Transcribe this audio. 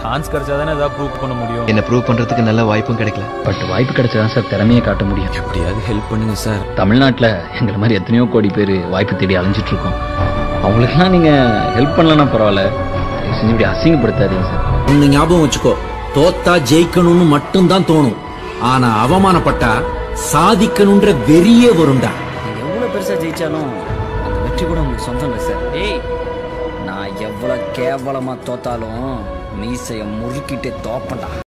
chance கிடைச்சா தானே ஏதாவது ப்ரூவ் பண்ண முடியும் என்ன ப்ரூவ் பண்றதுக்கு நல்ல வாய்ப்பும் கிடைக்கல பட் வாய்ப்பு கிடைச்சதான் சார் திறமையை காட்ட முடியும் எப்படியாவது ஹெல்ப் பண்ணுங்க சார் தமிழ்நாட்டில் எங்களை மாதிரி எத்தனையோ கோடி பேர் வாய்ப்பு தேடி அலைஞ்சிட்டு இருக்கோம் அவங்களுக்கெல்லாம் நீங்கள் ஹெல்ப் பண்ணலன்னா பரவாயில்ல தயவு செஞ்சு இப்படி அசிங்கப்படுத்தாதீங்க சார் ஒன்னு ஞாபகம் வச்சுக்கோ தோத்தா ஜெயிக்கணும்னு மட்டும்தான் தோணும் ஆனா அவமானப்பட்டா சாதிக்கணும்ன்ற வெறியே வரும்டா நீங்க எவ்வளவு பெருசா ஜெயிச்சாலும் அந்த வெற்றி கூட உங்களுக்கு சொந்தம் இல்லை சார் ஏய் நான் எவ்வளவு கேவலமா தோத்தாலும் மீசைய முறுக்கிட்டே தோப்பண்டா